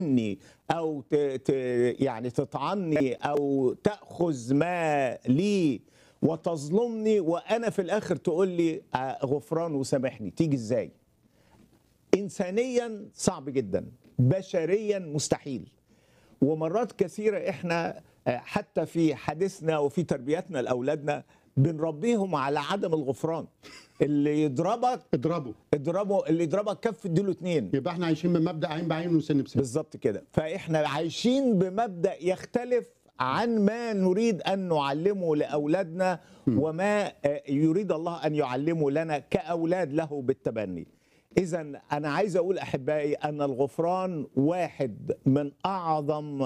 تهني او ت... ت... يعني تطعني او تاخذ ما لي وتظلمني وانا في الاخر تقول لي آه، غفران وسامحني تيجي ازاي انسانيا صعب جدا بشريا مستحيل ومرات كثيره احنا آه، حتى في حديثنا وفي تربيتنا لاولادنا بنربيهم على عدم الغفران اللي يضربك اضربه اضربه اللي يضربك كف اديله اتنين يبقى احنا عايشين من مبدا عين بعين وسن بسن بالظبط كده فاحنا عايشين بمبدا يختلف عن ما نريد ان نعلمه لاولادنا وما آه، يريد الله ان يعلمه لنا كاولاد له بالتبني اذا انا عايز اقول احبائي ان الغفران واحد من اعظم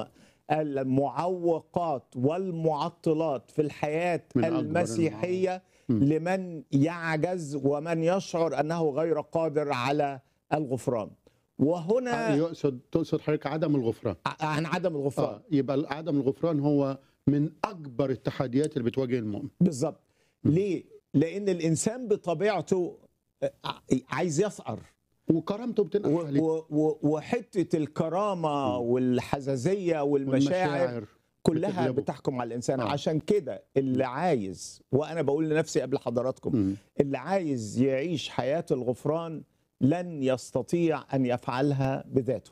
المعوقات والمعطلات في الحياه من أكبر المسيحيه لمن يعجز ومن يشعر انه غير قادر على الغفران وهنا يقصد تقصد حضرتك عدم الغفران ع- عن عدم الغفران اه يبقى عدم الغفران هو من اكبر التحديات اللي بتواجه المؤمن بالظبط ليه لان الانسان بطبيعته آه، عايز يسقر وكرامته بتنقح و- عليه و- و- وحته الكرامه والحزازيه والمشاعر والمشاعر كلها بتغلبه. بتحكم على الانسان آه. عشان كده اللي عايز وانا بقول لنفسي قبل حضراتكم مم. اللي عايز يعيش حياه الغفران لن يستطيع ان يفعلها بذاته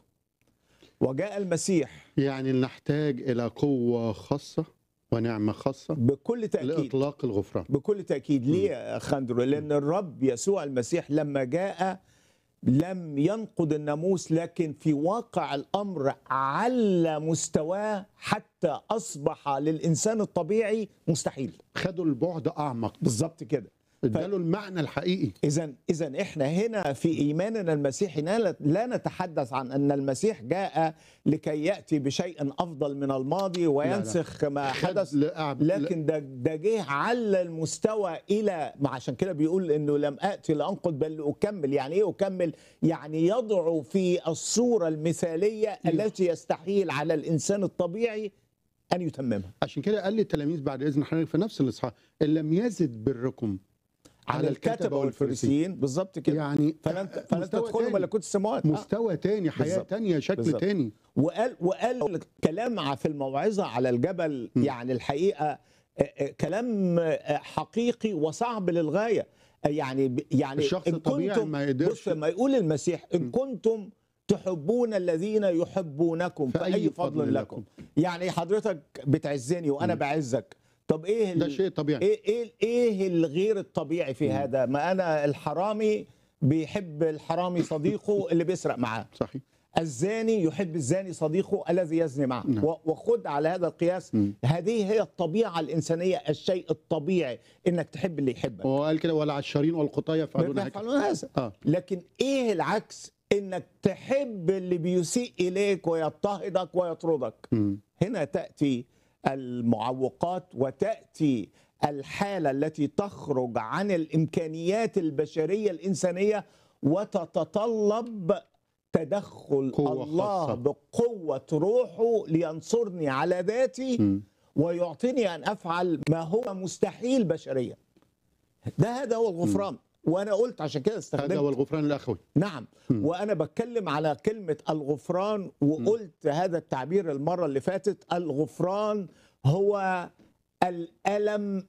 وجاء المسيح يعني نحتاج الى قوه خاصه ونعمه خاصه بكل تاكيد لاطلاق الغفران بكل تأكيد ليه يا خندرو لأن الرب يسوع المسيح لما جاء لم ينقض الناموس لكن في واقع الأمر على مستواه حتى أصبح للإنسان الطبيعي مستحيل خدوا البعد اعمق بالظبط كده اداله المعنى الحقيقي إذا إذا إحنا هنا في إيماننا المسيحي لا لا نتحدث عن أن المسيح جاء لكي يأتي بشيء أفضل من الماضي وينسخ ما خد حدث لأعب- لكن ده ده جه على المستوى الى ما عشان كده بيقول انه لم اتي لانقض بل لاكمل يعني ايه اكمل يعني يضع في الصوره المثاليه التي يستحيل على الانسان الطبيعي ان يتممها عشان كده قال للتلاميذ بعد اذن حضرتك في نفس الاصحاح ان لم يزد بركم على الكتبه والفريسيين بالظبط كده يعني فلن فلن مستوى تدخلوا تاني. ملكوت السماوات آه. مستوى تاني حياه بالظبط. تانية شكل بالظبط. تاني وقال وقال كلام في الموعظه على الجبل يعني الحقيقه آه، آه، كلام آه، حقيقي وصعب للغايه آه، يعني ب- يعني الشخص إن الطبيعي كنتم- ما يقدرش- بص لما يقول المسيح ان كنتم تحبون الذين يحبونكم فاي فضل لكم يعني حضرتك بتعزني وانا بعزك طب ايه ال- ده شيء طبيعي ايه ايه ايه الغير الطبيعي في هذا ما انا الحرامي بيحب الحرامي صديقه اللي بيسرق معاه صحيح الزاني يحب الزاني صديقه الذي يزني معه نعم. و- وخد على هذا القياس مم. هذه هي الطبيعة الإنسانية الشيء الطبيعي إنك تحب اللي يحبك هو قال كده ولا عشرين والقطاع يفعلون هكذا يفعلون هذا اه لكن إيه العكس إنك تحب اللي بيسيء إليك ويضطهدك ويطردك مم. هنا تأتي المعوقات وتأتي الحالة التي تخرج عن الإمكانيات البشرية الإنسانية وتتطلب تدخل قوة الله خاصة. بقوة روحه لينصرني على ذاتي مم. ويعطيني أن أفعل ما هو مستحيل بشريا ده هذا هو الغفران وأنا قلت عشان كده هذا استخدمت هو الغفران الاخوي نعم وانا بتكلم على كلمه الغفران وقلت هذا التعبير المره اللي فاتت الغفران هو الالم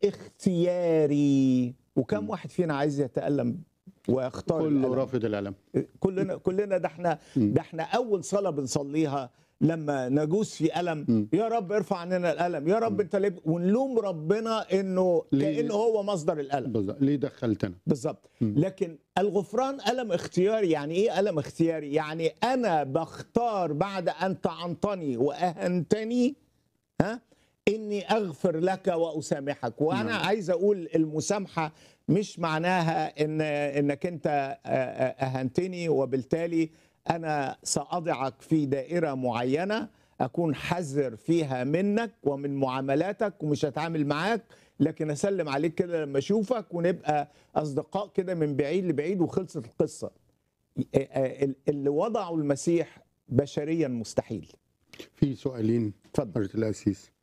الاختياري وكم واحد فينا عايز يتالم ويختار كله الألم؟ رافض الالم كلنا كلنا ده احنا ده احنا اول صلاه بنصليها لما نجوز في الم يا رب ارفع عننا الالم يا رب انت ليه ونلوم ربنا انه ليه؟ كانه هو مصدر الالم بالظبط ليه دخلتنا بالظبط لكن الغفران ألم اختياري يعني إيه ألم اختياري يعني أنا بختار بعد أن طعنتني وأهنتني ها إني أغفر لك وأسامحك وأنا نعم. عايز أقول المسامحة مش معناها إن إنك أنت آه، آه، أهنتني وبالتالي أنا سأضعك في دائرة معينة أكون حذر فيها منك ومن معاملاتك ومش هتعامل معاك لكن أسلم عليك كده لما أشوفك ونبقى أصدقاء كده من بعيد لبعيد وخلصت القصة آه، آه، اللي وضعوا المسيح بشريا مستحيل في سؤالين اتفضل حضرة الأسيس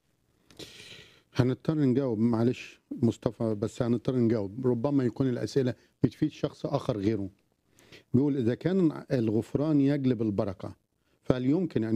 هنضطر نجاوب معلش مصطفى بس هنضطر نجاوب ربما يكون الأسئلة بتفيد شخص آخر غيره بيقول إذا كان الغفران يجلب البركة فهل يمكن ان